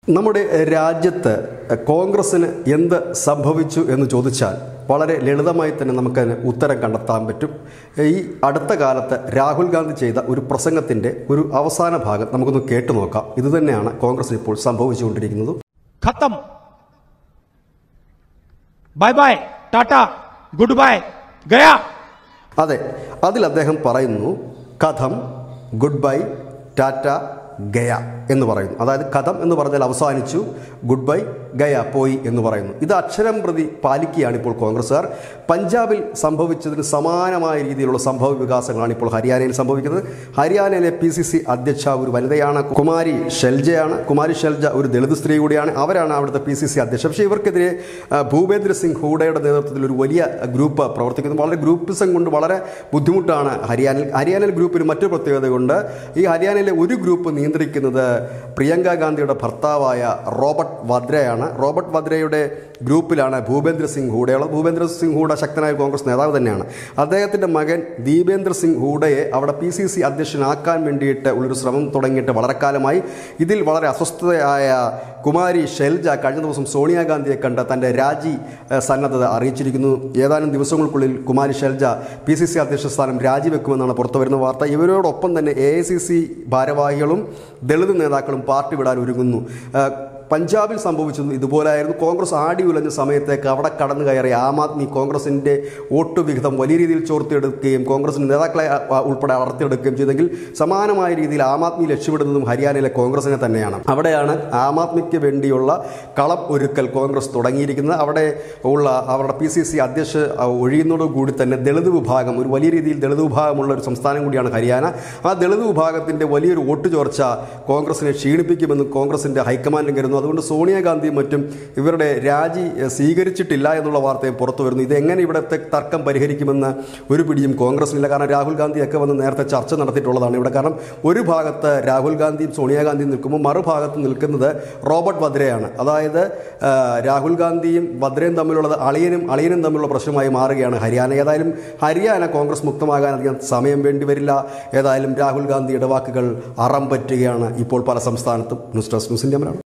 നമ്മുടെ രാജ്യത്ത് കോൺഗ്രസ്സിന് എന്ത് സംഭവിച്ചു എന്ന് ചോദിച്ചാൽ വളരെ ലളിതമായി തന്നെ നമുക്കതിന് ഉത്തരം കണ്ടെത്താൻ പറ്റും ഈ അടുത്ത കാലത്ത് രാഹുൽ ഗാന്ധി ചെയ്ത ഒരു പ്രസംഗത്തിൻ്റെ ഒരു അവസാന ഭാഗം നമുക്കൊന്ന് കേട്ടു നോക്കാം ഇത് തന്നെയാണ് കോൺഗ്രസ്സിന് ഇപ്പോൾ സംഭവിച്ചുകൊണ്ടിരിക്കുന്നത് खत्म bye bye tata good bye गया അതെ അതിൽ അദ്ദേഹം പറയുന്നു കഥം ഗുഡ് ബൈ ടാറ്റ ഗയ എന്ന് പറയുന്നു അതായത് കഥം എന്ന് പറഞ്ഞാൽ അവസാനിച്ചു ഗുഡ് ബൈ ഗയ പോയി എന്ന് പറയുന്നു ഇത് അക്ഷരം പ്രതി പാലിക്കുകയാണ് ഇപ്പോൾ കോൺഗ്രസ്സുകാർ പഞ്ചാബിൽ സംഭവിച്ചതിന് സമാനമായ രീതിയിലുള്ള സംഭവ വികാസങ്ങളാണ് ഇപ്പോൾ ഹരിയാനയിൽ സംഭവിക്കുന്നത് ഹരിയാനയിലെ പി സി സി അധ്യക്ഷ ഒരു വനിതയാണ് കുമാരി ഷെൽജയാണ് കുമാരി ഷെൽജ ഒരു ദളിത് സ്ത്രീ കൂടിയാണ് അവരാണ് അവിടുത്തെ പി സി സി അധ്യക്ഷ പക്ഷേ ഇവർക്കെതിരെ ആ, ഭൂപേന്ദ്ര സിംഗ് ഹൂഡയുടെ നേതൃത്വത്തിൽ ഒരു വലിയ ഗ്രൂപ്പ് പ്രവർത്തിക്കുന്നു വളരെ ഗ്രൂപ്പിസം കൊണ്ട് വളരെ ബുദ്ധിമുട്ടാണ് ഹരിയാനയിൽ ഹരിയാനയിൽ ഗ്രൂപ്പിന് മറ്റൊരു പ്രത്യേകതയുണ്ട് ഈ ഹരിയാനയിലെ ഒരു ഗ്രൂപ്പ് നിയന്ത്രിക്കുന്നത് പ്രിയങ്ക ഗാന്ധിയുടെ ഭർത്താവായ റോബർട്ട് വദ്രയാണ് റോബർട്ട് വദ്രയുടെ ഗ്രൂപ്പിലാണ് ഭൂപേന്ദ്ര സിംഗ് ഹൂഡയുള്ളത് ഭൂപേന്ദ്ര സിംഗ് ഹൂഡ ശക്തനായ കോൺഗ്രസ് നേതാവ് തന്നെയാണ് അദ്ദേഹത്തിൻ്റെ മകൻ ദീപേന്ദ്ര സിംഗ് ഹൂഡയെ അവിടെ പി സി സി അധ്യക്ഷനാക്കാൻ വേണ്ടിയിട്ട് ഉള്ളൊരു ശ്രമം തുടങ്ങിയിട്ട് വളരെ കാലമായി ഇതിൽ വളരെ അസ്വസ്ഥതയായ കുമാരി ഷെൽജ കഴിഞ്ഞ ദിവസം സോണിയാഗാന്ധിയെ കണ്ട് തൻ്റെ രാജി ഏഹ്, സന്നദ്ധത അറിയിച്ചിരിക്കുന്നു ഏതാനും ദിവസങ്ങൾക്കുള്ളിൽ Kumari Selja P C C അധ്യക്ഷ സ്ഥാനം രാജിവെക്കുമെന്നാണ് പുറത്തു വരുന്ന വാർത്ത ഇവരോടൊപ്പം തന്നെ എ ഐ സി സി ഭാരവാഹികളും ദളിത് നേതാക്കളും പാർട്ടി വിടാൻ ഒരുങ്ങുന്നു ഏഹ്, പഞ്ചാബിൽ സംഭവിച്ചത് ഇതുപോലായിരുന്നു കോൺഗ്രസ് ആടി ഉലഞ്ഞ സമയത്തേക്ക് അവിടെ കടന്നു കയറി ആം ആദ്മി കോൺഗ്രസിൻ്റെ വോട്ട് വിഹിതം വലിയ രീതിയിൽ ചോർത്തിയെടുക്കുകയും കോൺഗ്രസിൻ്റെ നേതാക്കളെ അ, അ, ഉൾപ്പെടെ അടർത്തിയെടുക്കുകയും ചെയ്തെങ്കിൽ സമാനമായ രീതിയിൽ ആം ആദ്മി ലക്ഷ്യമിടുന്നതും ഹരിയാനയിലെ കോൺഗ്രസിനെ തന്നെയാണ് അവിടെയാണ് ആം ആദ്മിക്ക് വേണ്ടിയുള്ള കളം ഒരുക്കൽ കോൺഗ്രസ് തുടങ്ങിയിരിക്കുന്നത് അവിടെ ഉള്ള അവരുടെ പി സി സി അധ്യക്ഷ അ, ഒഴിയുന്നതോടുകൂടി തന്നെ ദളിത് വിഭാഗം ഒരു വലിയ രീതിയിൽ ദളിത് വിഭാഗമുള്ള ഒരു സംസ്ഥാനം കൂടിയാണ് ഹരിയാന ആ ദളിത് വിഭാഗത്തിൻ്റെ വലിയൊരു വോട്ട് ചോർച്ച കോൺഗ്രസിനെ ക്ഷീണിപ്പിക്കുമെന്ന് കോൺഗ്രസിൻ്റെ ഹൈക്കമാൻഡും കരുതുന്നു അതുകൊണ്ട് സോണിയാഗാന്ധിയും മറ്റും ഇവരുടെ രാജി എഹ്, സ്വീകരിച്ചിട്ടില്ല എന്നുള്ള വാർത്തയും പുറത്തു വരുന്നു ഇതെങ്ങനെ ഇവിടുത്തെ തർക്കം പരിഹരിക്കുമെന്ന് ഒരു പിടിയും കോൺഗ്രസിനില്ല കാരണം രാഹുൽ ഗാന്ധിയൊക്കെ വന്ന് നേരത്തെ ചർച്ച നടത്തിയിട്ടുള്ളതാണ് ഇവിടെ കാരണം ഒരു ഭാഗത്ത് രാഹുൽ ഗാന്ധിയും സോണിയാഗാന്ധിയും നിൽക്കുമ്പോൾ മറുഭാഗത്ത് നിൽക്കുന്നത് റോബർട്ട് വദ്രയാണ് അതായത് ആ, രാഹുൽ ഗാന്ധിയും വദ്രയും തമ്മിലുള്ളത് അളിയനും അളിയനും തമ്മിലുള്ള പ്രശ്നമായി മാറുകയാണ് ഹരിയാന ഏതായാലും ഹരിയാന കോൺഗ്രസ് മുക്തമാകാൻ അധികം സമയം വേണ്ടി വരില്ല ഏതായാലും രാഹുൽ ഗാന്ധിയുടെ വാക്കുകൾ അറം പറ്റുകയാണ് ഇപ്പോൾ പല സംസ്ഥാനത്തും news desk news India Malayalam